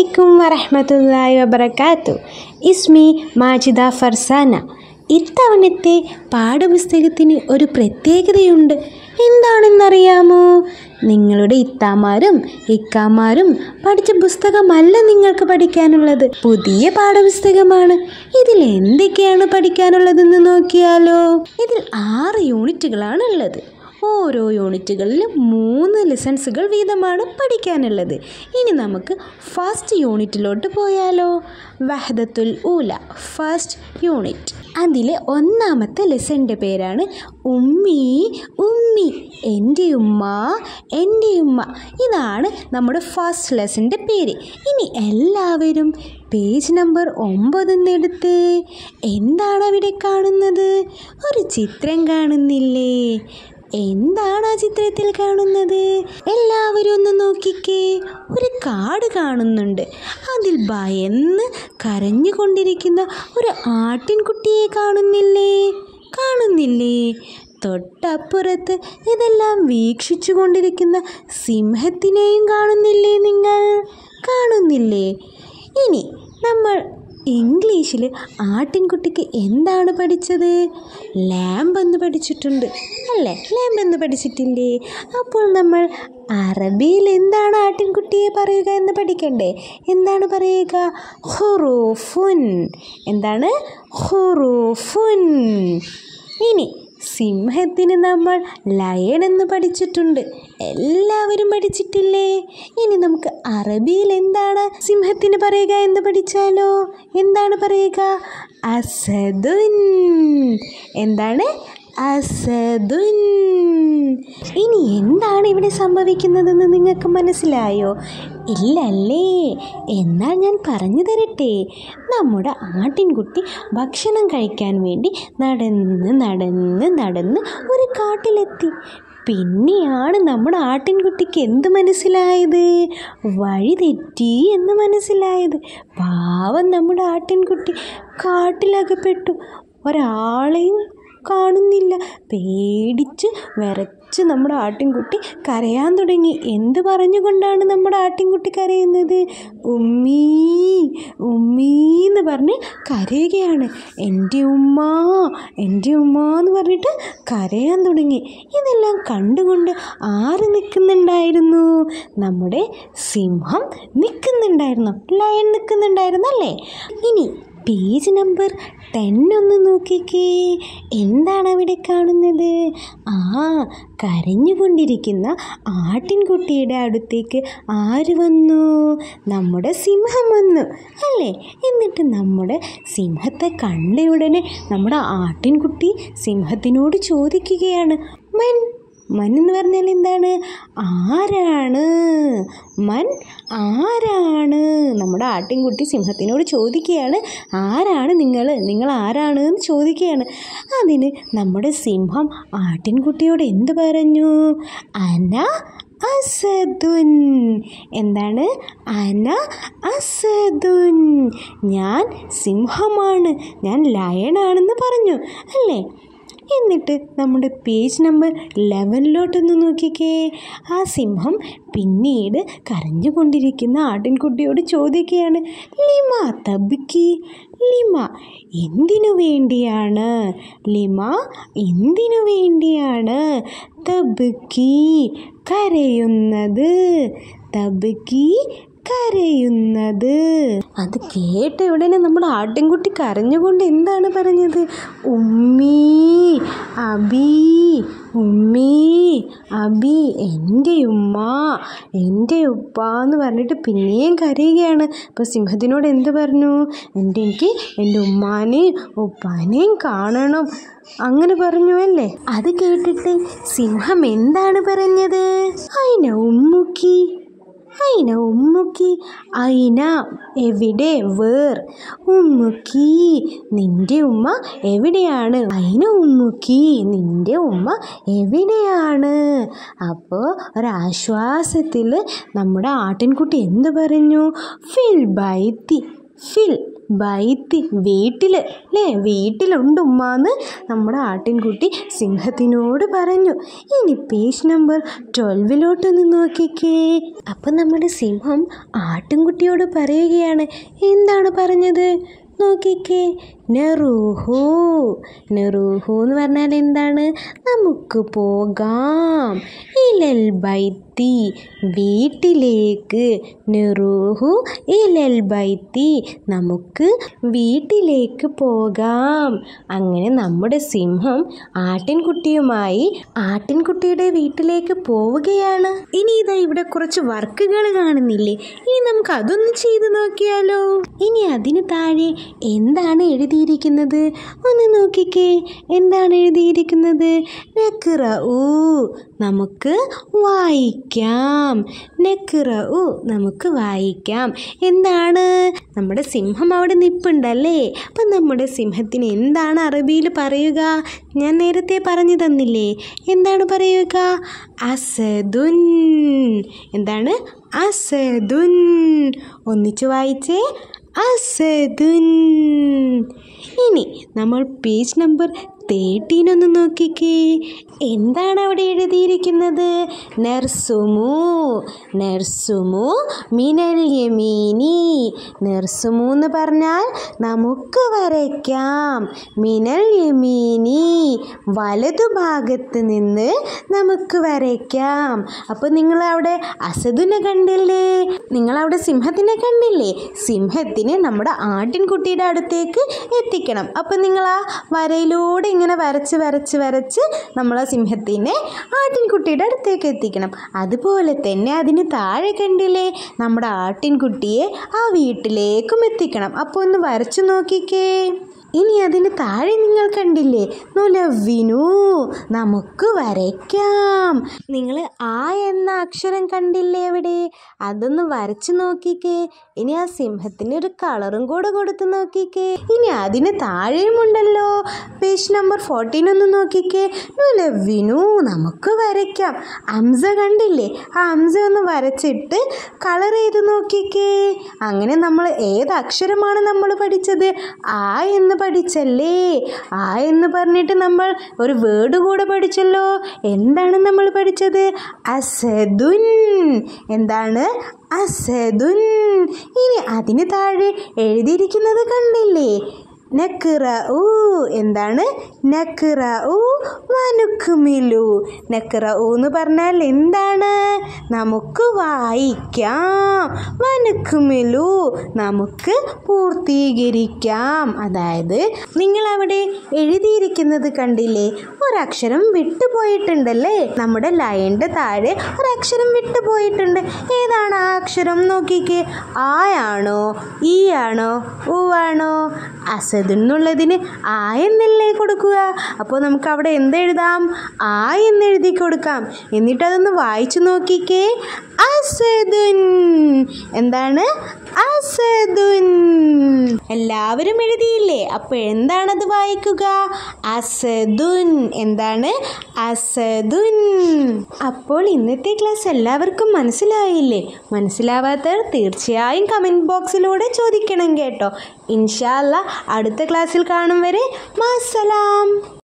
അലൈക്കും വറഹമത്തല്ലാഹി വബർക്കാത്തു ഇസ്മി മാജിദ ഫർസാന ഇത്തവണത്തെ പാഠപുസ്തകത്തിന് ഒരു പ്രത്യേകതയുണ്ട് എന്താണെന്നറിയാമോ നിങ്ങളുടെ ഇത്താമാരും ഇക്കാമാരും പഠിച്ച പുസ്തകമല്ല നിങ്ങൾക്ക് പഠിക്കാനുള്ളത് പുതിയ പാഠപുസ്തകമാണ് ഇതിൽ എന്തൊക്കെയാണ് പഠിക്കാനുള്ളതെന്ന് നോക്കിയാലോ ഇതിൽ ആറ് യൂണിറ്റുകളാണ് ഉള്ളത് ഓരോ യൂണിറ്റുകളിലും മൂന്ന് ലെസൺസുകൾ വീതമാണ് പഠിക്കാനുള്ളത് ഇനി നമുക്ക് ഫസ്റ്റ് യൂണിറ്റിലോട്ട് പോയാലോ വഹദത്തുൽ ഊല ഫസ്റ്റ് യൂണിറ്റ് അതിലെ ഒന്നാമത്തെ ലെസണിൻ്റെ പേരാണ് ഉമ്മി ഉമ്മി എൻ്റെ ഉമ്മ എൻ്റെ ഉമ്മ ഇതാണ് നമ്മുടെ ഫസ്റ്റ് ലെസണിൻ്റെ പേര് ഇനി എല്ലാവരും പേജ് നമ്പർ ഒമ്പതെന്നെടുത്ത് എന്താണ് അവിടെ കാണുന്നത് ഒരു ചിത്രം കാണുന്നില്ലേ എന്താണ് ആ ചിത്രത്തിൽ കാണുന്നത് എല്ലാവരും ഒന്ന് നോക്കിക്കേ ഒരു കാട് കാണുന്നുണ്ട് അതിൽ ഭയന്ന് കരഞ്ഞുകൊണ്ടിരിക്കുന്ന ഒരു ആട്ടിൻകുട്ടിയെ കാണുന്നില്ലേ കാണുന്നില്ലേ തൊട്ടപ്പുറത്ത് ഇതെല്ലാം വീക്ഷിച്ചു കൊണ്ടിരിക്കുന്ന സിംഹത്തിനെയും കാണുന്നില്ലേ നിങ്ങൾ കാണുന്നില്ലേ ഇനി നമ്മൾ ഇംഗ്ലീഷിൽ ആട്ടിൻകുട്ടിക്ക് എന്താണ് പഠിച്ചത് ലാമ്പ് എന്ന് പഠിച്ചിട്ടുണ്ട് അല്ലേ ലാമ്പ് എന്ന് പഠിച്ചിട്ടില്ലേ അപ്പോൾ നമ്മൾ അറബിയിൽ എന്താണ് ആട്ടിൻകുട്ടിയെ പറയുക എന്ന് പഠിക്കണ്ടേ എന്താണ് പറയുക ഹുറൂഫുൻ എന്താണ് ഹുറൂഫുൻ ഇനി സിംഹത്തിന് നമ്മൾ ലയൺ എന്ന് പഠിച്ചിട്ടുണ്ട് എല്ലാവരും പഠിച്ചിട്ടില്ലേ ഇനി നമുക്ക് അറബിയിൽ എന്താണ് സിംഹത്തിന് പറയുക എന്ന് പഠിച്ചാലോ എന്താണ് പറയുക അസദുൻ എന്താണ് അസദുൻ ഇനി എന്താണ് ഇവിടെ സംഭവിക്കുന്നതെന്ന് നിങ്ങൾക്ക് മനസ്സിലായോ ഇല്ല അല്ലേ എന്നാൽ ഞാൻ പറഞ്ഞു തരട്ടെ നമ്മുടെ ആട്ടിൻകുട്ടി ഭക്ഷണം കഴിക്കാൻ വേണ്ടി നടന്ന് നടന്ന് നടന്ന് ഒരു കാട്ടിലെത്തി പിന്നെയാണ് നമ്മുടെ ആട്ടിൻകുട്ടിക്ക് എന്ത് മനസ്സിലായത് വഴി തെറ്റി എന്ന് മനസ്സിലായത് പാവം നമ്മുടെ ആട്ടിൻകുട്ടി കാട്ടിലകപ്പെട്ടു ഒരാളെയും കാണുന്നില്ല പേടിച്ച് വിറച്ച് നമ്മുടെ ആട്ടിൻകുട്ടി കരയാൻ തുടങ്ങി എന്ത് പറഞ്ഞുകൊണ്ടാണ് നമ്മുടെ ആട്ടിൻകുട്ടി കരയുന്നത് ഉമ്മീ ഉമ്മീ എന്ന് പറഞ്ഞ് കരയുകയാണ് എൻ്റെ ഉമ്മ എൻ്റെ ഉമ്മ എന്ന് പറഞ്ഞിട്ട് കരയാൻ തുടങ്ങി ഇതെല്ലാം കണ്ടുകൊണ്ട് ആര് നിൽക്കുന്നുണ്ടായിരുന്നു നമ്മുടെ സിംഹം നിൽക്കുന്നുണ്ടായിരുന്നു ലയൺ നിൽക്കുന്നുണ്ടായിരുന്നു അല്ലേ ഇനി പേജ് നമ്പർ ടെൻ ഒന്ന് നോക്കിക്കേ എന്താണ് അവിടെ കാണുന്നത് ആ കരഞ്ഞുകൊണ്ടിരിക്കുന്ന ആട്ടിൻകുട്ടിയുടെ അടുത്തേക്ക് ആര് വന്നു നമ്മുടെ സിംഹം വന്നു അല്ലേ എന്നിട്ട് നമ്മുടെ സിംഹത്തെ കണ്ട ഉടനെ നമ്മുടെ ആട്ടിൻകുട്ടി സിംഹത്തിനോട് ചോദിക്കുകയാണ് മൻ മൻ എന്ന് പറഞ്ഞാൽ എന്താണ് ആരാണ് മൻ ആരാണ് നമ്മുടെ ആട്ടിൻകുട്ടി സിംഹത്തിനോട് ചോദിക്കുകയാണ് ആരാണ് നിങ്ങൾ നിങ്ങൾ ആരാണ് എന്ന് ചോദിക്കുകയാണ് അതിന് നമ്മുടെ സിംഹം ആട്ടിൻകുട്ടിയോട് എന്ത് പറഞ്ഞു അന അസദുൻ എന്താണ് അന അസദുൻ ഞാൻ സിംഹമാണ് ഞാൻ ലയണാണെന്ന് പറഞ്ഞു അല്ലേ എന്നിട്ട് നമ്മുടെ പേജ് നമ്പർ ലെവനിലോട്ടൊന്ന് നോക്കിക്കേ ആ സിംഹം പിന്നീട് കരഞ്ഞുകൊണ്ടിരിക്കുന്ന ആട്ടിൻകുട്ടിയോട് ചോദിക്കുകയാണ് ലിമ തബിക്കി ലിമ എന്തിനു വേണ്ടിയാണ് ലിമ എന്തിനു വേണ്ടിയാണ് തബിക്കി കരയുന്നത് തബിക്കി കരയുന്നത് അത് കേട്ട ഉടനെ നമ്മുടെ ആട്ടിൻകുട്ടി കരഞ്ഞുകൊണ്ട് എന്താണ് പറഞ്ഞത് ഉമ്മീ അബി ഉമ്മീ അബി എൻ്റെ ഉമ്മ എൻ്റെ ഉപ്പ എന്ന് പറഞ്ഞിട്ട് പിന്നെയും കരയുകയാണ് അപ്പോൾ സിംഹത്തിനോട് എന്ത് പറഞ്ഞു എൻ്റെ എനിക്ക് എൻ്റെ ഉമ്മാനെയും ഉപ്പാനെയും കാണണം അങ്ങനെ പറഞ്ഞു അല്ലേ അത് കേട്ടിട്ട് സിംഹം എന്താണ് പറഞ്ഞത് അയിന ഉമ്മുക്കി അയിന ഉമ്മുക്കി അയിന എവിടെ വേർ ഉമ്മുക്കി നിന്റെ ഉമ്മ എവിടെയാണ് അയിന ഉമ്മുക്കി നിന്റെ ഉമ്മ എവിടെയാണ് അപ്പോൾ ഒരാശ്വാസത്തിൽ നമ്മുടെ ആട്ടിൻകുട്ടി എന്ത് പറഞ്ഞു ഫിൽ ബൈത്തി ഫിൽ ബൈത്തി വീട്ടിൽ അല്ലേ വീട്ടിലുണ്ട് ഉമ്മാന്ന് നമ്മുടെ ആട്ടിൻകുട്ടി സിംഹത്തിനോട് പറഞ്ഞു ഇനി പേജ് നമ്പർ ട്വൽവിലോട്ടൊന്ന് നോക്കിക്കേ അപ്പം നമ്മുടെ സിംഹം ആട്ടിൻകുട്ടിയോട് പറയുകയാണ് എന്താണ് പറഞ്ഞത് നോക്കിക്കേ നെറൂഹു നെറൂഹു എന്ന് പറഞ്ഞാൽ എന്താണ് നമുക്ക് പോകാം ഇലൽ ബൈത്തി വീട്ടിലേക്ക് നെറൂഹു ഇലൽ ബൈത്തി നമുക്ക് വീട്ടിലേക്ക് പോകാം അങ്ങനെ നമ്മുടെ സിംഹം ആട്ടിൻകുട്ടിയുമായി ആട്ടിൻകുട്ടിയുടെ വീട്ടിലേക്ക് പോവുകയാണ് ഇനി ഇതാ ഇവിടെ കുറച്ച് വർക്കുകൾ കാണുന്നില്ലേ ഇനി നമുക്ക് അതൊന്ന് ചെയ്തു നോക്കിയാലോ ഇനി അതിന് താഴെ എന്താണ് എഴുതിയിരിക്കുന്നത് ഒന്ന് നോക്കിക്കേ എന്താണ് എഴുതിയിരിക്കുന്നത് നക്കിറ ഊ നമുക്ക് വായിക്കാം നക്കിറ ഊ നമുക്ക് വായിക്കാം എന്താണ് നമ്മുടെ സിംഹം അവിടെ നിൽപ്പുണ്ടല്ലേ അപ്പം നമ്മുടെ സിംഹത്തിന് എന്താണ് അറബിയിൽ പറയുക ഞാൻ നേരത്തെ പറഞ്ഞു തന്നില്ലേ എന്താണ് പറയുക അസദുൻ എന്താണ് അസദുൻ ഒന്നിച്ച് വായിച്ചേ അസദുൻ ഇനി നമ്മൾ പേജ് നമ്പർ തേർട്ടീൻ ഒന്ന് നോക്കിക്കേ എന്താണ് അവിടെ എഴുതിയിരിക്കുന്നത് നെർസുമു നെർസുമു മിനൽ യമീനി നെർസുമു എന്ന് പറഞ്ഞാൽ നമുക്ക് വരയ്ക്കാം മിനൽ യമീനി വലതുഭാഗത്ത് നിന്ന് നമുക്ക് വരയ്ക്കാം അപ്പോൾ നിങ്ങളവിടെ അസദിനെ കണ്ടില്ലേ നിങ്ങളവിടെ സിംഹത്തിനെ കണ്ടില്ലേ സിംഹത്തിനെ നമ്മുടെ ആട്ടിൻകുട്ടിയുടെ അടുത്തേക്ക് എത്തിക്കണം അപ്പം നിങ്ങൾ ആ വരയിലൂടെ ഇങ്ങനെ വരച്ച് വരച്ച് വരച്ച് നമ്മൾ ആ സിംഹത്തിനെ ആട്ടിൻകുട്ടിയുടെ അടുത്തേക്ക് എത്തിക്കണം അതുപോലെ തന്നെ അതിന് താഴെ കണ്ടില്ലേ നമ്മുടെ ആട്ടിൻകുട്ടിയെ ആ വീട്ടിലേക്കും എത്തിക്കണം അപ്പോൾ ഒന്ന് വരച്ചു നോക്കിക്കേ ഇനി അതിന് താഴെ നിങ്ങൾ കണ്ടില്ലേ നുലവിനു നമുക്ക് വരയ്ക്കാം നിങ്ങൾ ആ എന്ന അക്ഷരം കണ്ടില്ലേ അവിടെ അതൊന്ന് വരച്ചു നോക്കിക്കേ ഇനി ആ സിംഹത്തിന് ഒരു കളറും കൂടെ കൊടുത്ത് നോക്കിക്കേ ഇനി അതിന് താഴെയുമുണ്ടല്ലോ പേജ് നമ്പർ ഫോർട്ടീൻ ഒന്ന് നോക്കിക്കേ നുലവിനു നമുക്ക് വരയ്ക്കാം അംസ കണ്ടില്ലേ ആ അംസ ഒന്ന് വരച്ചിട്ട് കളർ ചെയ്ത് നോക്കിക്കേ അങ്ങനെ നമ്മൾ ഏത് അക്ഷരമാണ് നമ്മൾ പഠിച്ചത് ആ എന്ന് പഠിച്ചല്ലേ ആ എന്ന് പറഞ്ഞിട്ട് നമ്മൾ ഒരു വേർഡ് കൂടെ പഠിച്ചല്ലോ എന്താണ് നമ്മൾ പഠിച്ചത് അസദുൻ എന്താണ് അസദുൻ ഇനി അതിന് താഴെ എഴുതിയിരിക്കുന്നത് കണ്ടില്ലേ നക്കിറ ഊ എന്താണ് നക്കിറ ഊ വനുക്കുമിലു നക്കിറ ഊ എന്ന് പറഞ്ഞാൽ എന്താണ് നമുക്ക് വായിക്കാം വനുക്കുമിലു നമുക്ക് പൂർത്തീകരിക്കാം അതായത് നിങ്ങൾ അവിടെ എഴുതിയിരിക്കുന്നത് കണ്ടില്ലേ ഒരക്ഷരം വിട്ടുപോയിട്ടുണ്ടല്ലേ നമ്മുടെ ലൈൻ്റെ താഴെ ഒരക്ഷരം വിട്ടുപോയിട്ടുണ്ട് ഏതാണ് ആ അക്ഷരം നോക്കിക്കേ ആയാണോ ഈ ആണോ ഊ ആണോ അസദെന്നുള്ളതിന് ആ എന്നല്ലേ കൊടുക്കുക അപ്പോൾ നമുക്ക് അവിടെ എന്തെഴുതാം ആ എന്നെഴുതി കൊടുക്കാം എന്നിട്ട് അതൊന്ന് വായിച്ചു നോക്കിക്കേ അസദുൻ എന്താണ് അസദുൻ എല്ലാവരും എഴുതിയില്ലേ അപ്പോൾ എന്താണത് വായിക്കുക അസദുൻ എന്താണ് അസദുൻ അപ്പോൾ ഇന്നത്തെ ക്ലാസ് എല്ലാവർക്കും മനസ്സിലായില്ലേ മനസ്സിലാവാത്തവർ തീർച്ചയായും കമൻറ്റ് ബോക്സിലൂടെ ചോദിക്കണം കേട്ടോ ഇൻഷാല്ല അടുത്ത ക്ലാസ്സിൽ കാണും വരെ മാസലാം